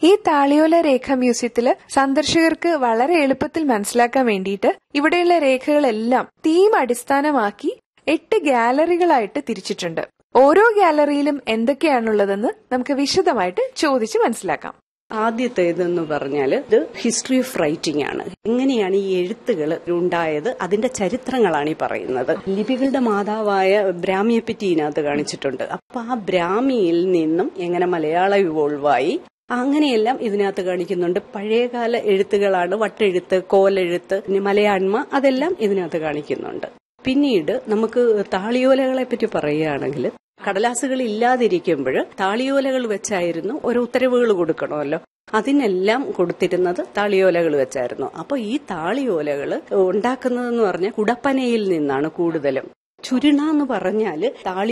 ഈ താളിയോല രേഖ മ്യൂസിയത്തില് സന്ദർശകർക്ക് വളരെ എളുപ്പത്തിൽ മനസ്സിലാക്കാൻ വേണ്ടിയിട്ട് ഇവിടെയുള്ള രേഖകളെല്ലാം തീം അടിസ്ഥാനമാക്കി എട്ട് ഗാലറികളായിട്ട് തിരിച്ചിട്ടുണ്ട് ഓരോ ഗാലറിയിലും എന്തൊക്കെയാണുള്ളതെന്ന് നമുക്ക് വിശദമായിട്ട് ചോദിച്ച് മനസ്സിലാക്കാം ആദ്യത്തെ ഇതെന്ന് പറഞ്ഞാൽ ഇത് ഹിസ്റ്ററി ഓഫ് റൈറ്റിംഗ് ആണ് എങ്ങനെയാണ് ഈ എഴുത്തുകൾ ഉണ്ടായത് അതിന്റെ ചരിത്രങ്ങളാണ് ഈ പറയുന്നത് ലിപികളുടെ മാതാവായ ബ്രാഹ്മിയെ പറ്റി ഇതിനകത്ത് കാണിച്ചിട്ടുണ്ട് അപ്പൊ ആ ബ്രാഹ്മിയിൽ നിന്നും എങ്ങനെ മലയാളം ഇവോൾവായി അങ്ങനെയെല്ലാം ഇതിനകത്ത് കാണിക്കുന്നുണ്ട് പഴയകാല എഴുത്തുകളാണ് വട്ടെഴുത്ത് കോലെഴുത്ത് ഇനി മലയാണ്മ അതെല്ലാം ഇതിനകത്ത് കാണിക്കുന്നുണ്ട് പിന്നീട് നമുക്ക് താളിയോലകളെ പറ്റി പറയുകയാണെങ്കിൽ കടലാസുകൾ ഇല്ലാതിരിക്കുമ്പോൾ താളിയോലകൾ വെച്ചായിരുന്നു ഓരോ ഉത്തരവുകൾ കൊടുക്കണമല്ലോ അതിനെല്ലാം കൊടുത്തിരുന്നത് താളിയോലകൾ വെച്ചായിരുന്നു അപ്പൊ ഈ താളിയോലകൾ ഉണ്ടാക്കുന്നതെന്ന് പറഞ്ഞാൽ കുടപ്പനയിൽ നിന്നാണ് കൂടുതലും ചുരുണ എന്ന് പറഞ്ഞാല് താളി